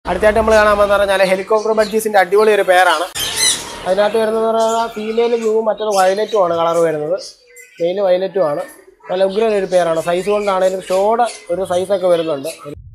അടുത്തായിട്ട് നമ്മൾ കാണാൻ പോകുന്ന പറഞ്ഞാൽ ഹെലികോപ്റ്റർ ബഡ്ജീസിന്റെ അടിപൊളി ഒരു പേരാണ് അതിനകത്ത് വരുന്നത് പറഞ്ഞാൽ ഫീമെയിൽ ബ്ലൂവും മറ്റൊരു വയലറ്റും ആണ് കളർ വരുന്നത് മെയിൽ വയലറ്റും ആണ് നല്ല ഉഗ്രൻ ഒരു പേരാണ് സൈസ് കൊണ്ടാണെങ്കിലും ഷോയുടെ ഒരു സൈസൊക്കെ വരുന്നുണ്ട്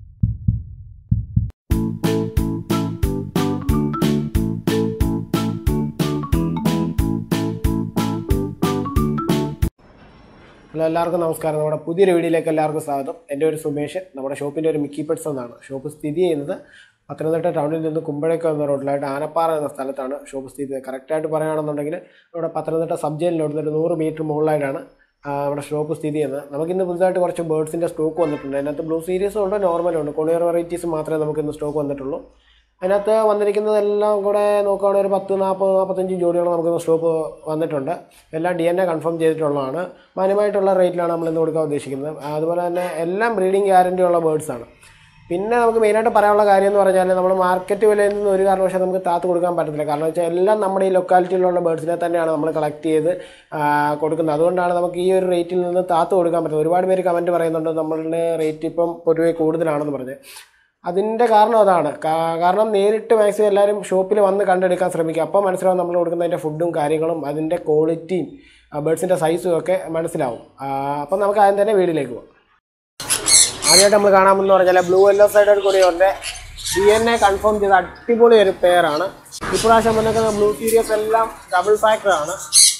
ഹലോ എല്ലാവർക്കും നമസ്കാരം നമ്മുടെ പുതിയൊരു വീഡിയോയിലേക്ക് എല്ലാവർക്കും സ്വാഗതം എൻ്റെ ഒരു സുമേഷ് നമ്മുടെ ഷോപ്പിൻ്റെ ഒരു മിക്കി പെറ്റ്സ് എന്നാണ് ഷോപ്പ് സ്ഥിതി ചെയ്യുന്നത് പത്തനംതിട്ട ടൗണിൽ നിന്ന് കുമ്പഴേക്ക് എന്ന റോഡിലായിട്ട് ആനപ്പാറ എന്ന സ്ഥലത്താണ് ഷോപ്പ് സ്ഥിതി ചെയ്യുന്നത് കറക്റ്റായിട്ട് പറയുകയാണെന്നുണ്ടെങ്കിൽ നമ്മുടെ പത്തനംതിട്ട സബ് ജയിലിനോട് ഒരു നൂറ് മീറ്റർ മുകളിലായിട്ടാണ് ആ, നമ്മുടെ ഷോപ്പ് സ്ഥിതി ചെയ്യുന്നത് നമുക്കിന്ന് പുതുതായിട്ട് കുറച്ച് ബേർഡ്സിൻ്റെ സ്റ്റോക്ക് വന്നിട്ടുണ്ട് അതിനകത്ത് ബ്ലൂ സീരീസും ഉണ്ട് നോർമലും ഉണ്ട് കൊണിയർ വെറൈറ്റീസ് മാത്രമേ നമുക്ക് ഇന്ന് സ്റ്റോക്ക് വന്നിട്ടുള്ളൂ അതിനകത്ത് വന്നിരിക്കുന്നതെല്ലാം കൂടെ നോക്കുകയാണെങ്കിൽ ഒരു പത്ത് നാൽപ്പത് നാൽപ്പത്തഞ്ച് ജോഡികൾ നമുക്ക് സ്റ്റോക്ക് വന്നിട്ടുണ്ട് എല്ലാം ഡി എൻ എ കൺഫേം ചെയ്തിട്ടുള്ളതാണ് മാന്യമായിട്ടുള്ള റേറ്റിലാണ് നമ്മൾ ഇന്ന് കൊടുക്കാൻ ഉദ്ദേശിക്കുന്നത് അതുപോലെ തന്നെ എല്ലാം ബ്രീഡിംഗ് ഗ്യാരണ്ടി ഉള്ള ബേർഡ്സ് ആണ് പിന്നെ നമുക്ക് മെയിനായിട്ട് പറയാനുള്ള കാര്യം എന്ന് പറഞ്ഞാൽ നമ്മൾ മാർക്കറ്റ് വിലയിൽ നിന്ന് ഒരു കാരണവശാലും നമുക്ക് താത്ത് കൊടുക്കാൻ പറ്റത്തില്ല കാരണം വെച്ചാൽ എല്ലാം നമ്മുടെ ഈ ലൊക്കാലിറ്റിയിലുള്ള ബേർഡ്സിനെ തന്നെയാണ് നമ്മൾ കളക്ട് ചെയ്ത് ആ, കൊടുക്കുന്നത് അതുകൊണ്ടാണ് നമുക്ക് ഈ ഒരു റേറ്റിൽ നിന്ന് താത്ത് കൊടുക്കാൻ പറ്റുന്നത് ഒരുപാട് പേര് കമൻറ്റ് പറയുന്നുണ്ട് നമ്മളുടെ റേറ്റ് ഇപ്പം പൊതുവേ കൂടുതലാണെന്ന് പറഞ്ഞ് അതിൻ്റെ കാരണം അതാണ് കാ- കാരണം നേരിട്ട് മാക്സിമം എല്ലാവരും ഷോപ്പിൽ വന്ന് കണ്ടെടുക്കാൻ ശ്രമിക്കുക അപ്പോൾ മനസ്സിലാവും നമ്മൾ കൊടുക്കുന്നതിൻ്റെ ഫുഡും കാര്യങ്ങളും അതിൻ്റെ ക്വാളിറ്റിയും ബേഡ്സിൻ്റെ സൈസും ഒക്കെ മനസ്സിലാവും ആ, അപ്പം നമുക്ക് ആദ്യം തന്നെ വീട്ടിലേക്ക് പോകാം ആദ്യമായിട്ട് നമ്മൾ കാണാമെന്ന് പറഞ്ഞാൽ ബ്ലൂ യെല്ലോ സൈഡഡ് കൊടിയോറിൻ്റെ ഡി എൻ എ കൺഫേം ചെയ്ത അടിപൊളി ഒരു പെയറാണ് ഇപ്രാവശ്യം വന്നിരിക്കുന്ന ബ്ലൂ സീരീസ് എല്ലാം ഡബിൾ ഫാക്ടറാണ്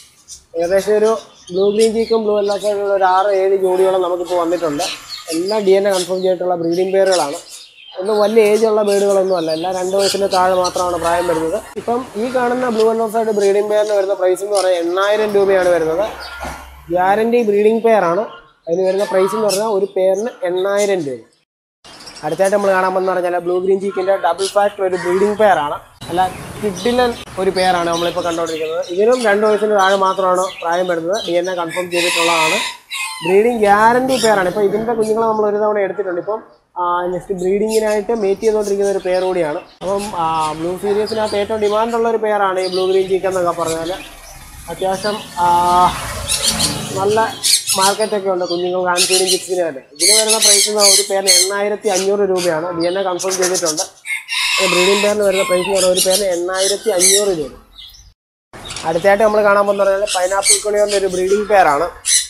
ഏകദേശം ഒരു ബ്ലൂ ഗ്രീൻ ചീക്കും ബ്ലൂ യെല്ലോ സൈഡുള്ള ഒരു ആറ് ഏഴ് ജോഡിയോളം നമുക്കിപ്പോൾ വന്നിട്ടുണ്ട് എല്ലാം ഡി എൻ എ കൺഫേം ചെയ്തിട്ടുള്ള ബ്രീഡിംഗ് പെയറുകളാണ് ഒന്നും വലിയ ഏജ് ഉള്ള ബേഡുകളൊന്നും അല്ല എല്ലാം രണ്ട് വയസ്സിന് താഴെ മാത്രമാണ് പ്രായം വരുന്നത് ഇപ്പം ഈ കാണുന്ന ബ്ലൂ യെല്ലോ സൈഡ് ബ്രീഡിംഗ് പെയറിന് വരുന്ന പ്രൈസ് എന്ന് പറഞ്ഞാൽ എണ്ണായിരം രൂപയാണ് വരുന്നത് ഗ്യാരണ്ടി ബ്രീഡിംഗ് പെയറാണ് അതിന് വരുന്ന പ്രൈസ് എന്ന് പറഞ്ഞാൽ ഒരു പെയറിന് എണ്ണായിരം രൂപ അടുത്തായിട്ട് നമ്മൾ കാണാൻ പോകുന്ന പറഞ്ഞാൽ ബ്ലൂ ഗ്രീൻ ചീക്കിൻ്റെ ഡബിൾ ഫാക്ടർ ഒരു ബ്രീഡിംഗ് പെയറാണ് അല്ല കിഡിലൻ ഒരു പെയറാണ് നമ്മളിപ്പോൾ കണ്ടുകൊണ്ടിരിക്കുന്നത് ഇതിനും രണ്ട് വയസ്സിന് താഴെ മാത്രമാണ് പ്രായം വരുന്നത് ഡി എൻ എ കൺഫേം ചെയ്തിട്ടുള്ളതാണ് ബ്രീഡിംഗ് ഗ്യാരണ്ടി പെയറാണ് ഇപ്പോൾ ഇതിൻ്റെ കുഞ്ഞുങ്ങളെ നമ്മൾ ഒരു തവണ എടുത്തിട്ടുണ്ട് ഇപ്പം നെക്സ്റ്റ് ബ്രീഡിങ്ങിനായിട്ട് മേറ്റ് ചെയ്തുകൊണ്ടിരിക്കുന്ന ഒരു പെയർ കൂടിയാണ് അപ്പം ബ്ലൂ സീരീസിനകത്ത് ഏറ്റവും ഡിമാൻഡുള്ള ഒരു പെയറാണ് ഈ ബ്ലൂ ഗ്രീൻ ചീക്ക് എന്നൊക്കെ പറഞ്ഞാൽ അത്യാവശ്യം ആ, നല്ല മാർക്കറ്റൊക്കെ ഉണ്ട് കുഞ്ഞുങ്ങൾ ഹാൻഡ് ഫീഡിങ് ചിപ്സിന് തന്നെ ഇതിന് വരുന്ന പ്രൈസ് എന്ന് ഒരു പേരിന് എണ്ണായിരത്തി അഞ്ഞൂറ് രൂപയാണ് ഡി എൻ എ കൺഫേം ചെയ്തിട്ടുണ്ട് ബ്രീഡിംഗ് പേരിന് വരുന്ന പ്രൈസ് എന്ന് പറഞ്ഞാൽ ഒരു പേരിന് എണ്ണായിരത്തി അഞ്ഞൂറ് രൂപ അടുത്തായിട്ട് നമ്മൾ കാണാൻ പോകുന്ന പറഞ്ഞാൽ പൈനാപ്പിൾ കുളിയോറിൻ്റെ ഒരു ബ്രീഡിംഗ് പെയറാണ്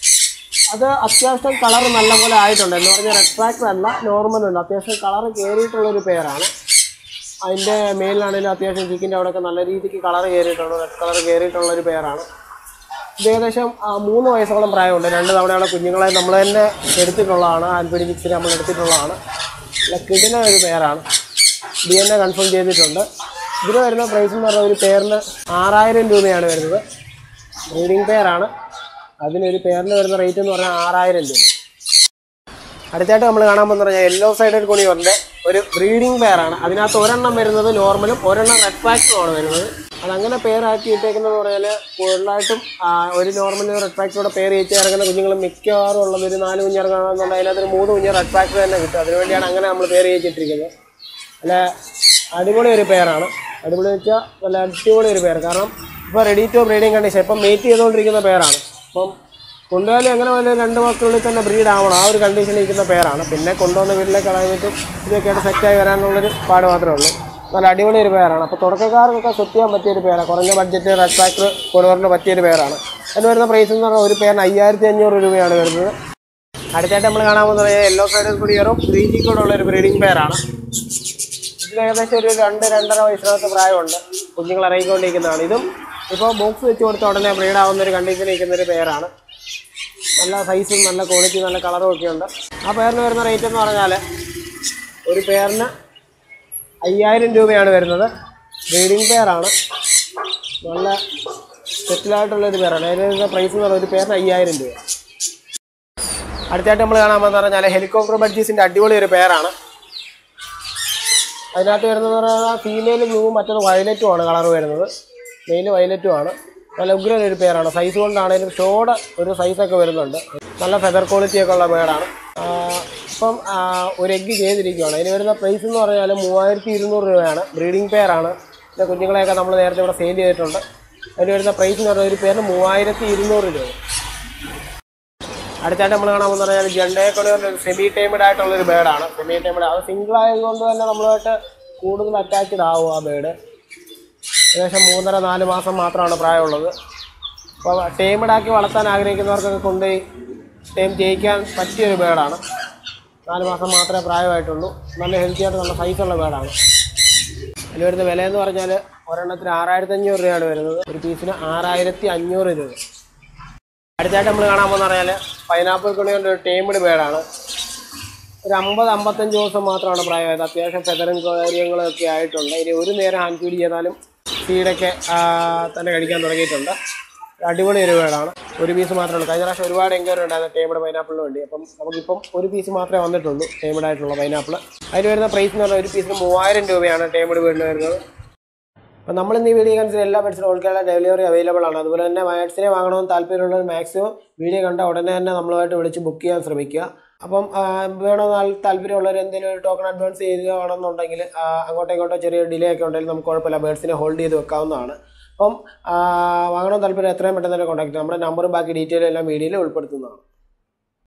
അത് അത്യാവശ്യം കളർ നല്ലപോലെ ആയിട്ടുണ്ട് എന്ന് പറഞ്ഞാൽ റെഡ് ട്രാക്ടർ അല്ല നോർമൽ ഉണ്ട് അത്യാവശ്യം കളർ കയറിയിട്ടുള്ള ഒരു പെയറാണ് അതിൻ്റെ മേലിലാണെങ്കിലും അത്യാവശ്യം ചിക്കിൻ്റെ അവിടെയൊക്കെ നല്ല രീതിക്ക് കളർ കയറിയിട്ടുണ്ട് റെഡ് കളർ കയറിയിട്ടുള്ള ഒരു പെയറാണ് ഇത് ഏകദേശം ആ, മൂന്ന് വയസ്സോളം പ്രായമുണ്ട് രണ്ട് തവണയുള്ള കുഞ്ഞുങ്ങളെ നമ്മൾ തന്നെ എടുത്തിട്ടുള്ളതാണ് ആൽബിഡി മിക്സിൽ നമ്മൾ എടുത്തിട്ടുള്ളതാണ് ലക്കിഡിന് ഒരു പേരാണ് ഡി എൻ എ കൺഫേം ചെയ്തിട്ടുണ്ട് ഇതിന് വരുന്ന പ്രൈസ് എന്ന് പറഞ്ഞാൽ ഒരു പേരിന് ആറായിരം രൂപയാണ് വരുന്നത് ബ്രീഡിംഗ് പെയറാണ് അതിനൊരു പേരിന് വരുന്ന റേറ്റ് എന്ന് പറഞ്ഞാൽ ആറായിരം രൂപ അടുത്തായിട്ട് നമ്മൾ കാണാൻ പോകുന്ന പറഞ്ഞാൽ യെല്ലോ സൈഡഡ് കൊണിയോറിൻ്റെ ഒരു ബ്രീഡിംഗ് പെയറാണ് അതിനകത്ത് ഒരെണ്ണം വരുന്നത് നോർമലും ഒരെണ്ണം റെഡ് ഫാക്ടറുമാണ് വരുന്നത് അതങ്ങനെ പെയറാക്കി ഇട്ടേക്കുന്നത് പറഞ്ഞാൽ കൂടുതലായിട്ടും ആ, ഒരു നോർമൽ റെഡ് ഫാക്ടറോടെ പെയർ ചെയ്ത് ഇറങ്ങുന്ന കുഞ്ഞുങ്ങൾ മിക്കവാറും ഉള്ളത് ഒരു നാല് കുഞ്ഞിറങ്ങണമെന്നുണ്ട് അതിനകത്ത് ഒരു മൂന്ന് കുഞ്ഞ് റെഡ് ഫാക്ടർ തന്നെ കിട്ടും അതിനുവേണ്ടിയാണ് അങ്ങനെ നമ്മൾ പെയർ ചെയ്തിട്ടിരിക്കുന്നത് അല്ല അടിപൊളി ഒരു പെയറാണ് അടിപൊളി വെച്ചാൽ നല്ല അടിപൊളി ഒരു പെയർ കാരണം ഇപ്പോൾ റെഡി ടു ബ്രീഡിങ് കണ്ടീഷൻ ഇപ്പം മെയ്റ്റ് ചെയ്തുകൊണ്ടിരിക്കുന്ന പെയറാണ് അപ്പം കൊണ്ടുപോയാലും എങ്ങനെ പോലെ രണ്ട് മാസത്തിനുള്ളിൽ തന്നെ ബ്രീഡ് ആവണം ആ ഒരു കണ്ടീഷനിൽ ഇരിക്കുന്ന പേരാണ് പിന്നെ കൊണ്ടുവന്ന വീട്ടിലേക്ക് കളഞ്ഞിട്ടും ഇതൊക്കെ ആയിട്ട് സെറ്റായി വരാനുള്ളൊരു പാട് മാത്രമേ ഉള്ളൂ നല്ല അടിപൊളി ഒരു പേരാണ് അപ്പോൾ തുടക്കക്കാർക്കൊക്കെ സെറ്റ് ചെയ്യാൻ പറ്റിയ ഒരു പേരാണ് കുറഞ്ഞ ബഡ്ജറ്റ് റെഡ് ഫാക്ടർ കൊണ്ടുവരേണ്ട പറ്റിയ ഒരു പേരാണ് അതിന് വരുന്ന പ്രൈസ് എന്ന് പറഞ്ഞാൽ ഒരു പേരിന് അയ്യായിരത്തി അഞ്ഞൂറ് രൂപയാണ് വരുന്നത് അടുത്തായിട്ട് നമ്മൾ കാണാൻ പോകുന്നത് യെല്ലോ സൈഡ് കുടിയറും ഗ്രീൻ ചീക്കോടും ഉള്ള ഒരു ബ്രീഡിംഗ് പെയറാണ് ഇതിന് ഏകദേശം ഒരു രണ്ട് രണ്ടര വയസ്സിനകത്ത് പ്രായമുണ്ട് കുഞ്ഞുങ്ങൾ ഇറങ്ങിക്കൊണ്ടിരിക്കുന്നതാണ് ഇതും ഇപ്പോൾ ബോക്സ് വെച്ച് കൊടുത്ത ഉടനെ ബ്രീഡ് ആവുന്ന ഒരു കണ്ടീഷനിൽ നിൽക്കുന്ന ഒരു പെയറാണ് നല്ല സൈസും നല്ല ക്വാളിറ്റി നല്ല കളറും ഒക്കെ ഉണ്ട് ആ പെയറിന് വരുന്ന റേറ്റ് എന്ന് പറഞ്ഞാൽ ഒരു പെയറിന് അയ്യായിരം രൂപയാണ് വരുന്നത് ബ്രീഡിംഗ് പെയറാണ് നല്ല സെറ്റിലായിട്ടുള്ള ഒരു പെയറാണ് അതിന് വരുന്ന പ്രൈസ് എന്ന് പറഞ്ഞാൽ ഒരു പെയറിന് അയ്യായിരം രൂപ അടുത്തായിട്ട് നമ്മൾ കാണാൻ പോകുന്ന പറഞ്ഞാൽ ഹെലികോപ്റ്റർ ബഡ്ജീസിൻ്റെ അടിപൊളി ഒരു പെയറാണ് അതിനകത്ത് വരുന്നത് പറഞ്ഞാൽ ഫീമെയിൽ ബ്ലൂവും മറ്റൊരു വയലറ്റും ആണ് കളർ വരുന്നത് മെയിൽ വയലറ്റും ആണ് നല്ല ഉഗ്രൻ ഒരു പേരാണ് സൈസ് കൊണ്ടാണെങ്കിലും ഷോയുടെ ഒരു സൈസൊക്കെ വരുന്നുണ്ട് നല്ല ഫെദർ ക്വാളിറ്റി ഒക്കെ ഉള്ള പേരാണ് ഇപ്പം ആ, ഒരു എഗ്ഗ് ചെയ്തിരിക്കുകയാണ് അതിന് വരുന്ന പ്രൈസ് എന്ന് പറഞ്ഞാൽ മൂവായിരത്തി ഇരുന്നൂറ് രൂപയാണ് ബ്രീഡിംഗ് പെയറാണ് പിന്നെ കുഞ്ഞുങ്ങളെയൊക്കെ നമ്മൾ നേരത്തെ ഇവിടെ സെയിൽ ചെയ്തിട്ടുണ്ട് അതിന് വരുന്ന പ്രൈസ് എന്ന് പറഞ്ഞാൽ ഒരു പേരിന് മൂവായിരത്തി ഇരുന്നൂറ് രൂപ അടുത്തായിട്ട് നമ്മൾ കാണാൻ പോകുന്ന പറഞ്ഞാൽ ജണ്ടേക്കൊടിയുടെ ഒരു സെമി ടൈമഡ് ആയിട്ടുള്ള ഒരു ബേഡാണ് സെമി ടൈമഡ് അത് സിംഗിൾ ആയതുകൊണ്ട് തന്നെ നമ്മളുമായിട്ട് കൂടുതൽ അറ്റാച്ച്ഡ് ആവും ആ ബേഡ് ഏകദേശം മൂന്നര നാല് മാസം മാത്രമാണ് പ്രായമുള്ളത് അപ്പോൾ ടേമിഡാക്കി വളർത്താൻ ആഗ്രഹിക്കുന്നവർക്കൊക്കെ കൊണ്ടുപോയി ടൈം ജയിക്കാൻ പറ്റിയൊരു ബേഡാണ് നാല് മാസം മാത്രമേ പ്രായമായിട്ടുള്ളൂ നല്ല ഹെൽത്തി ആയിട്ട് നല്ല സൈസുള്ള ബേഡാണ് അതിൽ വരുന്ന വില എന്ന് പറഞ്ഞാൽ ഒരെണ്ണത്തിന് ആറായിരത്തി അഞ്ഞൂറ് രൂപയാണ് വരുന്നത് ഒരു പീസിന് ആറായിരത്തി അഞ്ഞൂറ് രൂപ അടുത്തായിട്ട് നമ്മൾ കാണാൻ പോകുന്ന പറഞ്ഞാൽ പൈനാപ്പിൾ കുണികളുടെ ഒരു ടേമിഡ് ബേഡാണ് ഒരു അമ്പത് അമ്പത്തഞ്ച് ദിവസം മാത്രമാണ് പ്രായമായത് അത്യാവശ്യം ഫെതറും കാര്യങ്ങളും ഒക്കെ ആയിട്ടുണ്ട് ഇനി ഒരു നേരം ഹാൻഡ് ഫീഡ് ചെയ്താലും ഫീഡൊക്കെ തന്നെ കഴിക്കാൻ തുടങ്ങിയിട്ടുണ്ട് ഒരു അടിപൊളി ഒരു ബേഡാണ് ഒരു പീസ് മാത്രമേ ഉള്ളൂ കഴിഞ്ഞ പ്രാവശ്യം ഒരുപാട് എൻക്വയറി ഉണ്ടായിരുന്നു ടേമിഡ് പൈനാപ്പിളിന് വേണ്ടി അപ്പം നമുക്കിപ്പം ഒരു പീസ് മാത്രമേ വന്നിട്ടുള്ളൂ ടേമിഡ് ആയിട്ടുള്ള പൈനാപ്പിൾ അതിന് വരുന്ന പ്രൈസ് എന്ന് പറഞ്ഞാൽ ഒരു പീസിന് മൂവായിരം രൂപയാണ് ടേമിഡ് ബേഡിന് വരുന്നത് അപ്പോൾ നമ്മൾ ഇന്ന് ഈ വീഡിയോ കണ്ടിട്ട് എല്ലാ പെറ്റ്സിനും ഓൾ കേരള ഡെലിവറി അവൈലബിൾ ആണ് അതുപോലെ തന്നെ മാക്സിനെ വാങ്ങണമെന്ന് താല്പര്യമുള്ളവർ മാക്സിമം വീഡിയോ കണ്ട ഉടനെ തന്നെ നമ്മളുമായിട്ട് വിളിച്ച് ബുക്ക് ചെയ്യാൻ ശ്രമിക്കുക അപ്പം ആ, വേണോ നാൾ- താല്പര്യമുള്ളവർ എന്തെങ്കിലും ഒരു ടോക്കൺ അഡ്വാൻസ് ചെയ്യുകയാണെന്നുണ്ടെങ്കിൽ ആ, അങ്ങോട്ടോ ഇങ്ങോട്ടോ ചെറിയ ഡിലേ ഒക്കെ ഉണ്ടെങ്കിൽ നമുക്ക് കുഴപ്പമില്ല ബേഡ്സിനെ ഹോൾഡ് ചെയ്ത് വെക്കാവുന്നതാണ് അപ്പം ആ, വാങ്ങണമെന്ന് താല്പര്യം എത്രയും പെട്ടെന്ന് തന്നെ കോൺടാക്ട് നമ്മുടെ നമ്പറും ബാക്കി ഡീറ്റെയിലും എല്ലാം വീഡിയോയിൽ ഉൾപ്പെടുത്തുന്നതാണ്